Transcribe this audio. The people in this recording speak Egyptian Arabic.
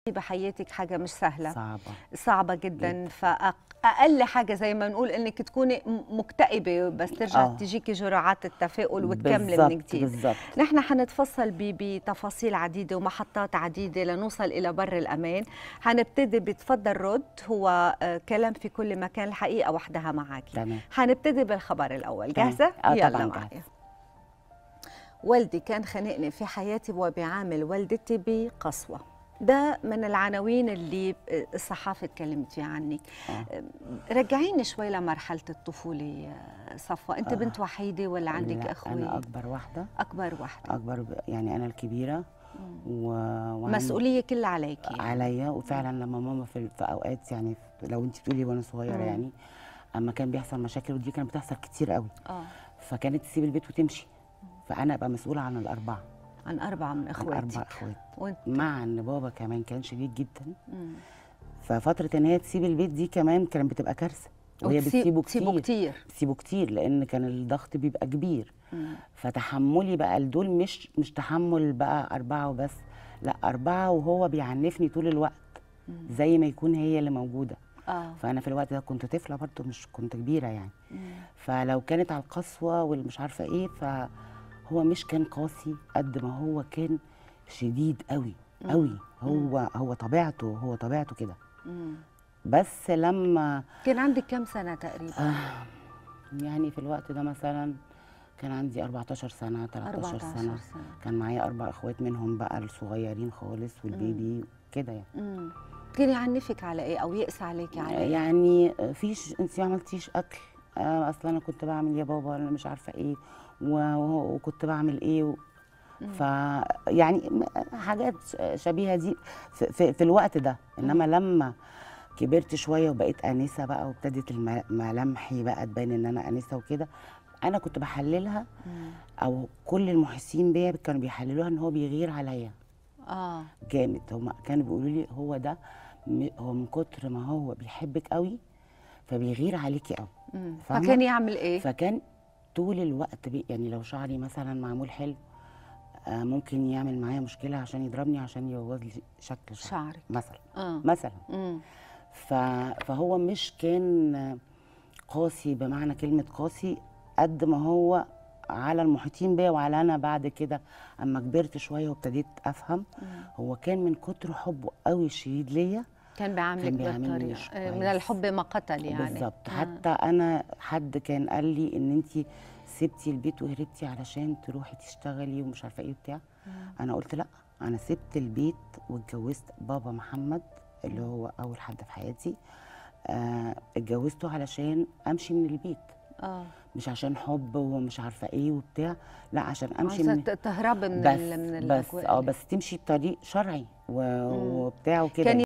بحياتك حاجه مش سهله صعبه صعبه جدا فاقل حاجه زي ما نقول انك تكوني م- مكتئبه بس ترجع آه. تجيكي جرعات التفاؤل وتكملي من بالظبط جديد بالظبط نحن حنتفصل ب- بتفاصيل عديدة ومحطات عديدة لنوصل إلى بر الأمان حنبتدي بتفضل رد هو آه، كلام في كل مكان الحقيقة وحدها معك تمام حنبتدي بالخبر الأول تمام. جاهزة؟ آه، يلا طبعاً معي جاهزة. والدي كان خانقني في حياتي وبيعامل والدتي بقسوة ده من العناوين اللي الصحافة تكلمت فيها عنك آه. رجعيني شوي لمرحلة الطفولة آه، صفوة أنت آه. بنت وحيدة ولا عندك لا، أخوة؟ انا اكبر واحده أكبر واحدة اكبر ب- يعني انا الكبيره و... وعندي- مسؤولية كلها عليكي عليا وفعلا لما ماما في, في اوقات يعني لو انت بتقولي وانا صغيره مم. يعني اما كان بيحصل مشاكل ودي كانت بتحصل كتير قوي اه فكانت تسيب البيت وتمشي فانا ابقى مسؤوله عن الاربعه عن أربعة من عن إخواتك اربع اخوات وانت مع ان بابا كمان كان شديد جدا مم. ففتره ان هي تسيب البيت دي كمان كانت بتبقى كارثه وهي وتسيب- بتسيبه تسيبه كتير كتير بتسيبه كتير لان كان الضغط بيبقى كبير مم. فتحملي بقى لدول مش مش تحمل بقى أربعة وبس لا أربعة وهو بيعنفني طول الوقت مم. زي ما يكون هي اللي موجودة اه فأنا في الوقت ده كنت طفلة برضه مش كنت كبيرة يعني مم. فلو كانت على القسوة والمش عارفة إيه فهو مش كان قاسي قد ما هو كان شديد قوي قوي هو هو طبيعته هو طبيعته كده مم. بس لما كان عندك كم سنة تقريبا؟ آه يعني في الوقت ده مثلا كان عندي 14 سنة 13 14 سنة سنة كان معايا اربع اخوات منهم بقى الصغيرين خالص والبيبي كده يعني مم. كان يعنفك على ايه او يقسى عليكي على ايه؟ يعني فيش انت ما عملتيش اكل آه، اصلا انا كنت بعمل يا بابا انا مش عارفه ايه و- و- وكنت بعمل ايه و... ف يعني م- حاجات شبيهه دي في, في, في الوقت ده انما لما كبرت شويه وبقيت انسه بقى وابتدت الم- ملامحي بقى تبان ان انا انسه وكده انا كنت بحللها مم. او كل المحسين بيا كانوا بيحللوها ان هو بيغير عليا اه جامد هم كانوا بيقولوا لي هو ده م- هو من كتر ما هو بيحبك قوي فبيغير عليكي قوي مم. فاهمة؟ فكان يعمل ايه؟ فكان طول الوقت بي يعني لو شعري مثلا معمول حلو آه ممكن يعمل معايا مشكله عشان يضربني عشان يبوظ لي شكل شعري شعرك مثلا اه مثلا مم. ف فهو مش كان قاسي بمعنى كلمه قاسي قد ما هو على المحيطين بيا وعلى انا بعد كده اما كبرت شويه وابتديت افهم مم. هو كان من كتر حبه قوي الشديد ليا كان بيعاملك كان بيعاملني بالطريقة مش آه، من كويس. الحب ما قتل يعني بالظبط آه. حتى انا حد كان قال لي ان انت سبتي البيت وهربتي علشان تروحي تشتغلي ومش عارفه ايه وبتاع انا قلت لا انا سبت البيت واتجوزت بابا محمد اللي هو اول حد في حياتي آه اتجوزته علشان امشي من البيت اه مش عشان حب ومش عارفه ايه وبتاع لا عشان امشي عايزة من ت- تهربي من بس ال- من بس الاجواء اه اللي- بس تمشي بطريق شرعي و- وبتاع وكده كان